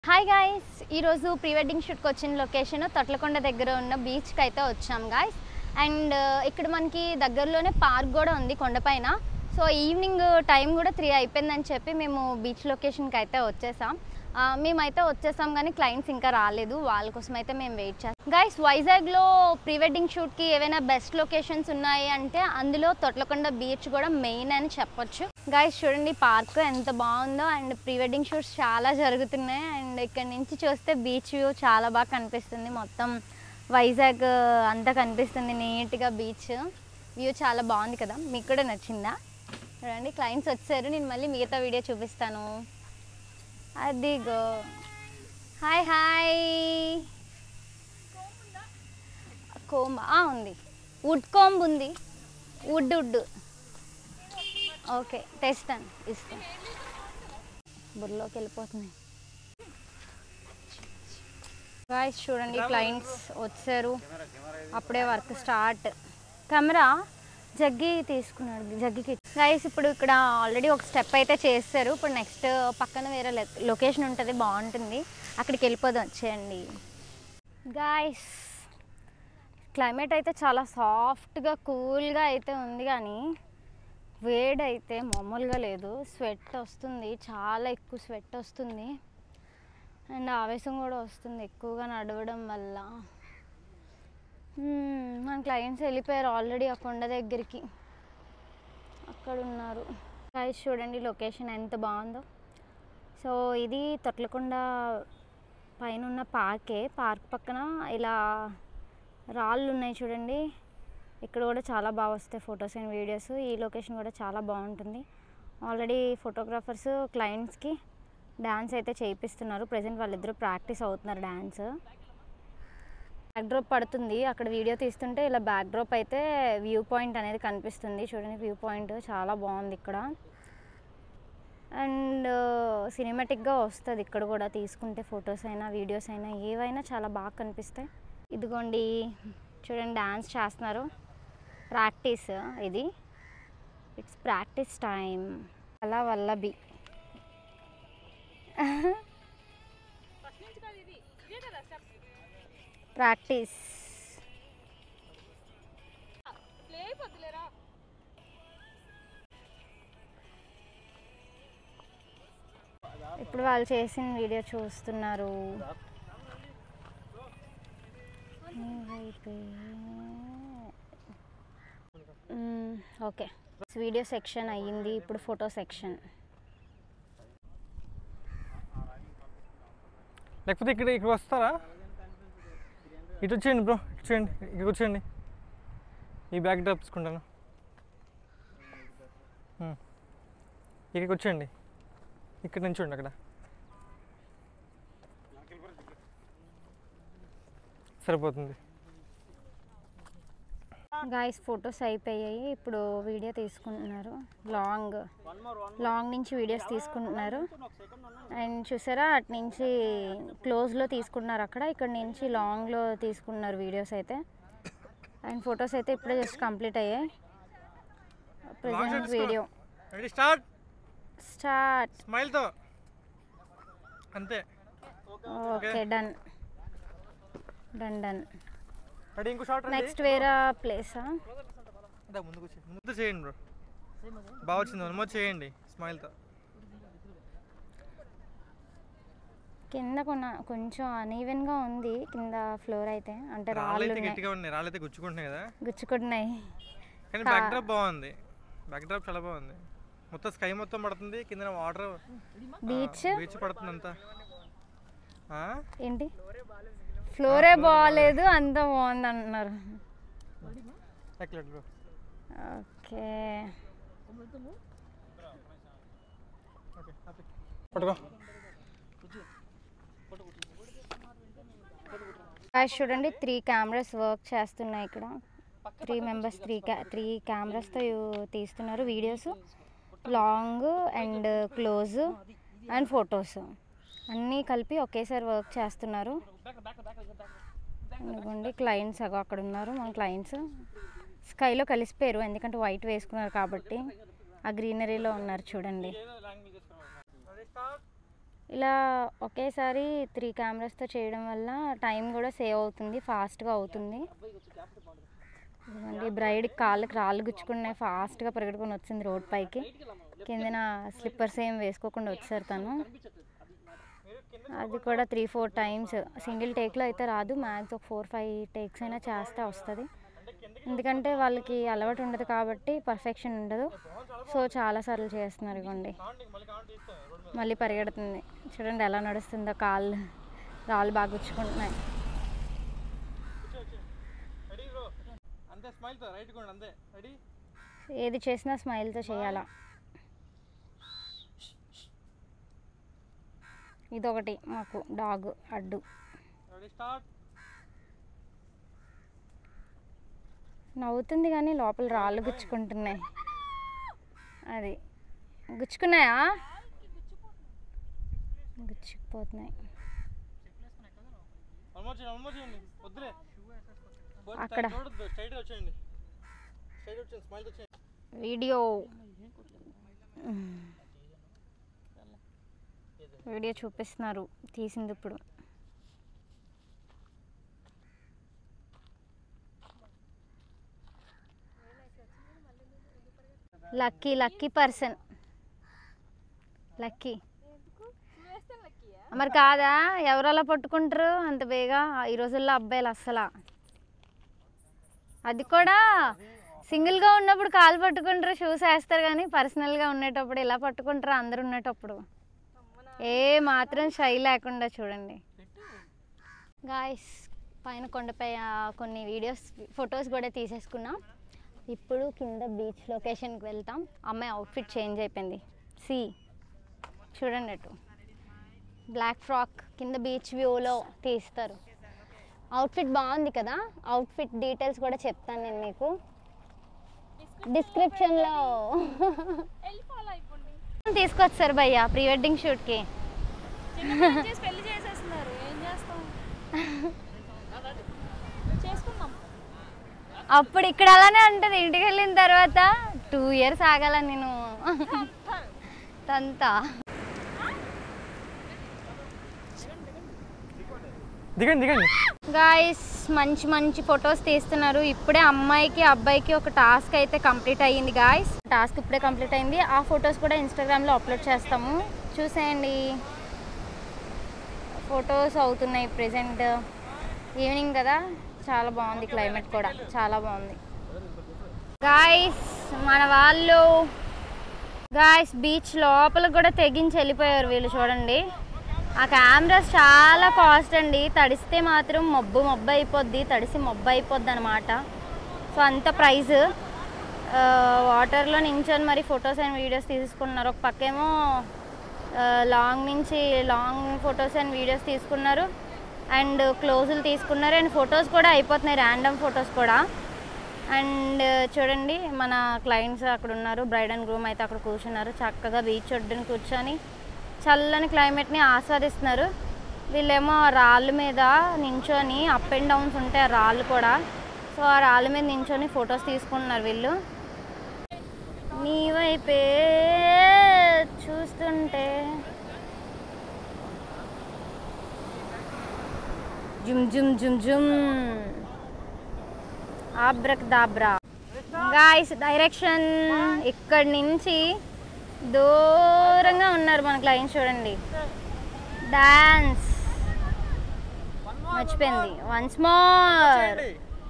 Hi guys ఈరోజు pre wedding షూట్కి వచ్చిన లొకేషన్ తొట్లకొండ దగ్గర ఉన్న బీచ్కి అయితే వచ్చాం గాయస్ అండ్ ఇక్కడ మనకి దగ్గరలోనే పార్క్ కూడా ఉంది కొండపైన సో ఈవినింగ్ టైం కూడా త్రీ అయిపోయిందని చెప్పి మేము బీచ్ లొకేషన్కి అయితే వచ్చేసాం ఆ, మేమైతే వచ్చేసాం కానీ క్లయింట్స్ ఇంకా రాలేదు వాళ్ళ కోసం అయితే మేము వెయిట్ చేస్తాం గైస్ వైజాగ్లో ప్రీ వెడ్డింగ్ షూట్కి ఏవైనా బెస్ట్ లొకేషన్స్ ఉన్నాయి అంటే అందులో తొట్లకొండ బీచ్ కూడా మెయిన్ అని చెప్పొచ్చు గైస్ చూడండి పార్క్ ఎంత బాగుందో అండ్ ప్రీ వెడ్డింగ్ షూట్స్ చాలా జరుగుతున్నాయి అండ్ ఇక్కడ నుంచి చూస్తే బీచ్ వ్యూ చాలా బాగా కనిపిస్తుంది మొత్తం వైజాగ్ అంతా కనిపిస్తుంది నీట్గా బీచ్ వ్యూ చాలా బాగుంది కదా మీకు కూడా నచ్చిందా చూడండి క్లయింట్స్ వచ్చారు నేను మళ్ళీ మిగతా వీడియో చూపిస్తాను అదిగో హాయ్ హాయ్ కోంబ ఆ, ఉంది వుడ్ కోంబ్ ఉంది వుడ్ వుడ్ ఓకే తెస్తాను ఇస్తాను బుర్రలోకి వెళ్ళిపోతున్నాయి గాయస్ చూడండి క్లయింట్స్ వచ్చారు అప్పుడే వర్క్ స్టార్ట్ కెమెరా జగ్గి తీసుకున్నాడు జగ్గికి గైస్ ఇప్పుడు ఇక్కడ ఆల్రెడీ ఒక స్టెప్ అయితే చేస్తారు ఇప్పుడు నెక్స్ట్ పక్కన వేరే లొకేషన్ ఉంటుంది బాగుంటుంది అక్కడికి వెళ్ళిపోదాం వచ్చేయండి గాయస్ క్లైమేట్ అయితే చాలా సాఫ్ట్గా కూల్గా అయితే ఉంది కానీ వేడి అయితే మామూలుగా లేదు స్వెట్ వస్తుంది చాలా ఎక్కువ స్వెట్ వస్తుంది అండ్ ఆవేశం కూడా వస్తుంది ఎక్కువగా నడవడం వల్ల మ్మ్, మన క్లయింట్స్ వెళ్ళిపోయారు ఆల్రెడీ ఆ కొండ దగ్గరికి అక్కడ ఉన్నారు గైస్ చూడండి లొకేషన్ ఎంత బాగుందో సో ఇది తొట్లకొండ పైన ఉన్న పార్కే పార్క్ పక్కన ఇలా రాళ్ళు ఉన్నాయి చూడండి ఇక్కడ కూడా చాలా బాగా వస్తాయి ఫొటోస్ అండ్ వీడియోస్ ఈ లొకేషన్ కూడా చాలా బాగుంటుంది ఆల్రెడీ ఫోటోగ్రాఫర్స్ క్లయింట్స్కి డ్యాన్స్ అయితే చేయిస్తున్నారు ప్రజెంట్ వాళ్ళిద్దరూ ప్రాక్టీస్ అవుతున్నారు డ్యాన్స్ బ్యాక్ డ్రాప్ పడుతుంది అక్కడ వీడియో తీస్తుంటే ఇలా బ్యాక్ డ్రాప్ అయితే వ్యూ పాయింట్ అనేది కనిపిస్తుంది చూడండి వ్యూ పాయింట్ చాలా బాగుంది ఇక్కడ అండ్ సినిమాటిక్గా వస్తుంది ఇక్కడ కూడా తీసుకుంటే ఫొటోస్ అయినా వీడియోస్ అయినా ఏవైనా చాలా బాగా కనిపిస్తాయి ఇదిగోండి చూడండి డ్యాన్స్ చేస్తున్నారు ప్రాక్టీస్ ఇది ఇట్స్ ప్రాక్టీస్ టైం అలా వల్లబి ప్రాక్టీస్ ఇప్పుడు వాళ్ళు చేసిన వీడియో చూస్తున్నారు మ్మ్, ఓకే వీడియో సెక్షన్ అయ్యింది ఇప్పుడు ఫోటో సెక్షన్ లేకపోతే ఇక్కడ ఇక్కడ వస్తారా ఇటు వచ్చేయండి బ్రో ఇటు చేయండి ఇక్కడ కూర్చోండి ఈ బ్యాగ్ డ్రాప్ తీసుకుంటాను ఉమ్. ఇక్కడికి వచ్చేయండి ఇక్కడ నుంచోండి అక్కడ సరిపోతుంది గాయస్ ఫొటోస్ అయిపోయాయి ఇప్పుడు వీడియో తీసుకుంటున్నారు లాంగ్ లాంగ్ నుంచి వీడియోస్ తీసుకుంటున్నారు అండ్ చూసారా అటు నుంచి క్లోజ్లో తీసుకుంటున్నారు అక్కడ ఇక్కడ నుంచి లాంగ్లో తీసుకుంటున్నారు వీడియోస్ అయితే అండ్ ఫొటోస్ అయితే ఇప్పుడే జస్ట్ కంప్లీట్ అయ్యాయి present video ready start start స్మైల్తో అంతే okay done done done ready ఇంకో షార్ట్ రండి నెక్స్ట్ వేరే ప్లేసా అదే ముందుకు వచ్చి ముందు చేయండి బ్రో బాగా వచ్చింది వన్ మోర్ చేయండి స్మైల్తో కింద కొన కొంచెం అనీవెన్గా ఉంది కింద ఫ్లోర్ అయితే అంటే రాళ్ళు రాళ్ళైతే ఉన్నాయి గట్టిగా ఉన్నాయి రాళ్ళైతే గుచ్చుకుంటున్నాయి కదా గుచ్చుకుంటున్నాయి కానీ కా- బ్యాక్ డ్రాప్ బాగుంది బ్యాక్ డ్రాప్ చాలా బాగుంది మొత్తం స్కై మొత్తం పడుతుంది కింద వాటర్ బీచ్ బీచ్ పడుతుంది అంతా ఆ? ఏంటి ఫ్లోరే బాగాలేదు అంత బాగుంది అంటున్నారు ఎక్కలేదు బ్రో ఓకే ఓకే హ్యాపీ పట్టుకో గాయ్స్ చూడండి త్రీ కెమెరాస్ వర్క్ చేస్తున్నాయి ఇక్కడ త్రీ మెంబర్స్ త్రీ క్యా త్రీ కెమెరాస్తో తీస్తున్నారు videos long and close and photos అన్నీ కలిపి ఒకేసారి వర్క్ చేస్తున్నారు ఇదిగోండి క్లయింట్స్ అగో అక్కడ ఉన్నారు మన క్లయింట్స్ స్కైలో కలిసిపోయారు ఎందుకంటే వైట్ వేసుకున్నారు కాబట్టి ఆ గ్రీనరీలో ఉన్నారు చూడండి ఇలా ఒకేసారి త్రీ కెమెరాస్తో చేయడం వల్ల టైం కూడా సేవ్ అవుతుంది ఫాస్ట్గా అవుతుంది ఇదిగోండి బ్రైడ్ కాళ్ళకి రాళ్ళు గుచ్చుకున్నాయి ఫాస్ట్గా పరిగెడుకొని వచ్చింది రోడ్ పైకి కిందన స్లిప్పర్స్ ఏం వేసుకోకుండా వచ్చారు తను అది కూడా త్రీ ఫోర్ టైమ్స్ సింగిల్ టేక్లో అయితే రాదు మ్యాక్స్ ఒక ఫోర్ ఫైవ్ టేక్స్ అయినా చేస్తే వస్తుంది ఎందుకంటే వాళ్ళకి అలవాటు ఉండదు కాబట్టి పర్ఫెక్షన్ ఉండదు సో చాలాసార్లు చేస్తున్నారు ఇవ్వండి మళ్ళీ పరిగెడుతుంది చూడండి ఎలా నడుస్తుందో కాళ్ళు రాళ్ళు బాగా గుచ్చుకుంటున్నాయి రెడీ బ్రో అంతే స్మైల్తో రైట్ కొండి అంతే రెడీ ఏది చేసినా స్మైల్తో చేయాలా ఇదొకటి మాకు డాగ్ అడ్డు రెడీ స్టార్ట్ నవ్వుతుంది కానీ లోపల రాళ్ళు గుచ్చుకుంటున్నాయి అది గుచ్చుకున్నాయా గుచ్చుకుపోతున్నాయి ఆల్మోస్ట్ చేయండి ఆల్మోస్ట్ చేయండి వద్దులే అక్కడ. చూడొద్దు స్ట్రైట్ వచ్చేయండి స్ట్రైట్ వచ్చేయండి స్మైల్ వచ్చేయండి వీడియో వీడియో చూపిస్తున్నారు తీసింది ఇప్పుడు లక్కీ లక్కీ పర్సన్ లక్కీ మరి కాదా ఎవరు అలా పట్టుకుంటారు అంత బేగా ఈ రోజుల్లో అబ్బాయిలు అస్సలా అది కూడా సింగిల్గా ఉన్నప్పుడు కాలు పట్టుకుంటారు షూస్ వేస్తారు కానీ పర్సనల్గా ఉండేటప్పుడు ఇలా పట్టుకుంటారు అందరు ఉండేటప్పుడు ఏ మాత్రం షై లేకుండా చూడండి గాయస్ పైన కొండపై ఆ, కొన్ని వీడియోస్ ఫొటోస్ కూడా తీసేసుకున్నాం ఇప్పుడు కింద బీచ్ లొకేషన్కి వెళ్తాం అమ్మాయి అవుట్ఫిట్ చేంజ్ అయిపోయింది సి చూడండి అటు బ్లాక్ ఫ్రాక్ కింద బీచ్ వ్యూలో తీస్తారు అవుట్ఫిట్ బాగుంది కదా అవుట్ఫిట్ డీటెయిల్స్ కూడా చెప్తాను నేను మీకు డిస్క్రిప్షన్లో వెళ్ళి ఫాలో అయిపోండి తీసుకొచ్చారు భయ్య ప్రీ వెడ్డింగ్ షూట్కి చిన్న పిల్లలు చేసి పెళ్లి చేసేస్తున్నారు ఏం చేస్తాం చేసుకుందాం అప్పుడు ఇక్కడ అలానే ఉంటుంది ఇంటికి వెళ్ళిన తర్వాత టూ ఇయర్స్ ఆగాల నేను తంతా దిగండి దిగండి గాయస్ మంచి మంచి ఫొటోస్ తీస్తున్నారు ఇప్పుడే అమ్మాయికి అబ్బాయికి ఒక టాస్క్ అయితే కంప్లీట్ అయ్యింది గాయస్ టాస్క్ ఇప్పుడే కంప్లీట్ అయింది ఆ ఫొటోస్ కూడా ఇన్స్టాగ్రామ్లో అప్లోడ్ చేస్తాము చూసేయండి ఫొటోస్ అవుతున్నాయి ప్రెసెంట్ ఈవినింగ్ కదా చాలా బాగుంది క్లైమేట్ కూడా చాలా బాగుంది గాయస్ మన వాళ్ళు గాయస్ బీచ్ లోపల కూడా తెగించి వెళ్ళిపోయారు వీళ్ళు చూడండి ఆ కెమెరాస్ చాలా కాస్ట్ అండి తడిస్తే మాత్రం మబ్బు మబ్బు అయిపోద్ది తడిసి మబ్బు అయిపోద్ది అనమాట సో అంత ప్రైస్ వాటర్లో నించొని మరి ఫొటోస్ అండ్ వీడియోస్ తీసుకున్నారు ఒక పక్కేమో లాంగ్ నుంచి లాంగ్ ఫొటోస్ అండ్ వీడియోస్ తీసుకున్నారు అండ్ క్లోజులు తీసుకున్నారు అండ్ ఫొటోస్ కూడా అయిపోతున్నాయి ర్యాండమ్ ఫొటోస్ కూడా అండ్ చూడండి మన క్లయింట్స్ అక్కడ ఉన్నారు బ్రైడ్ అండ్ గ్రూమ్ అయితే అక్కడ కూర్చున్నారు చక్కగా బీచ్ ఒడ్డున కూర్చొని చల్లని క్లైమేట్ని ఆస్వాదిస్తున్నారు వీళ్ళేమో ఆ రాళ్ళ మీద నించొని అప్ అండ్ డౌన్స్ ఉంటాయి ఆ రాళ్ళు కూడా సో ఆ రాళ్ళ మీద నించొని ఫొటోస్ తీసుకుంటున్నారు వీళ్ళు నీ వైపే చూస్తుంటే జుమ్ జుమ్ జుమ్ జుమ్ ఆబ్రక్ దాబ్రా గాయస్ డైరెక్షన్ ఇక్కడి నుంచి దూరంగా ఉన్నారు మన క్లయింట్స్ చూడండి డాన్స్ మర్చిపోయింది వన్స్ మోర్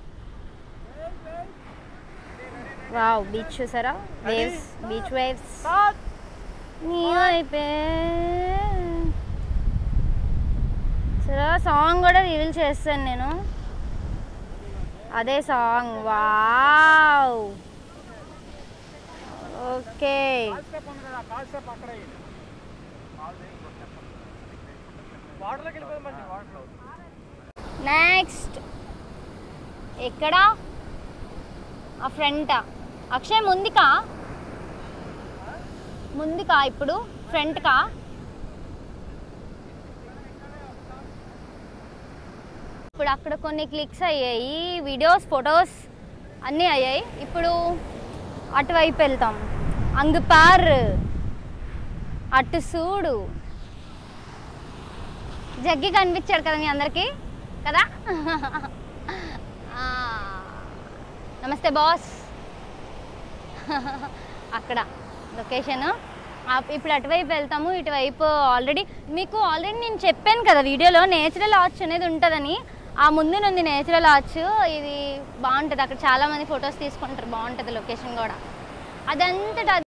వావ్ బీచ్ చూసారా వేవ్స్ బీచ్ వేవ్స్ నీ వైపే సరే సాంగ్ కూడా రివీల్ చేస్తాను నేను అదే సాంగ్ వావ్ ఓకే వాటర్లోకి వెళ్ళిపోయింది మంచి వాటర్లో నెక్స్ట్ ఎక్కడ ఆ ఫ్రంట్ అక్షయ్ ముందుకా ముందుకా ఇప్పుడు ఫ్రంట్కా ఇప్పుడు అక్కడ కొన్ని క్లిక్స్ అయ్యాయి వీడియోస్ ఫొటోస్ అన్నీ అయ్యాయి ఇప్పుడు అటువైపు వెళ్తాం అంగు పార్ అటు చూడు జగ్గి కనిపించాడు కదా మీ అందరికీ కదా ఆ, నమస్తే బాస్ అక్కడ లొకేషన్ ఇప్పుడు అటువైపు వెళ్తాము ఇటువైపు ఆల్రెడీ మీకు ఆల్రెడీ నేను చెప్పాను కదా వీడియోలో నేచురల్ ఆర్చ్ అనేది ఉంటుందని ఆ ముందునుంది నేచురల్ ఆర్చ్ ఇది బాగుంటుంది అక్కడ చాలామంది ఫొటోస్ తీసుకుంటారు బాగుంటుంది లొకేషన్ కూడా అదంతటా